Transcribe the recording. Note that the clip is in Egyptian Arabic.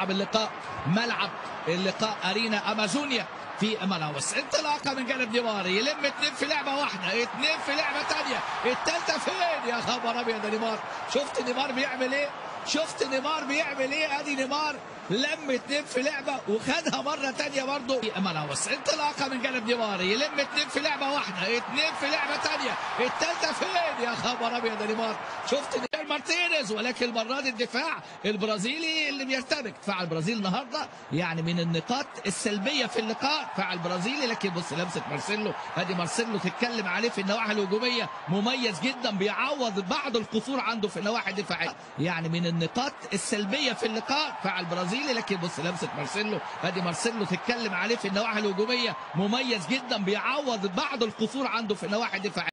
ملعب اللقاء ملعب اللقاء ارينا امازونيا في ماناوس انطلاقه من جانب نيمار يلم اتنين في لعبه واحده اتنين في لعبه ثانيه الثالثه فين يا خبر ابيض يا نيمار شفت نيمار بيعمل ايه شفت نيمار بيعمل ايه ادي نيمار لم اتنين في لعبه وخدها مره تانية برضه ماناوس انطلاقه من جانب نيمار يلم اتنين في لعبه واحده اتنين في لعبه ثانيه الثالثه فين يا خبر ابيض يا نيمار شفت نيمار مارتينيز ولكن المره دي الدفاع البرازيلي اللي بيرتبك دفاع البرازيل النهارده يعني من النقاط السلبيه في اللقاء دفاع البرازيلي لكن بص لمسه مارسيلو ادي مارسيلو تتكلم عليه في النواحي الهجوميه مميز جدا بيعوض بعض القصور عنده في النواحي الدفاعيه يعني من النقاط السلبيه في اللقاء دفاع البرازيلي لكن بص لمسه مارسيلو ادي مارسيلو تتكلم عليه في النواحي الهجوميه مميز جدا بيعوض بعض القصور عنده في النواحي الدفاعيه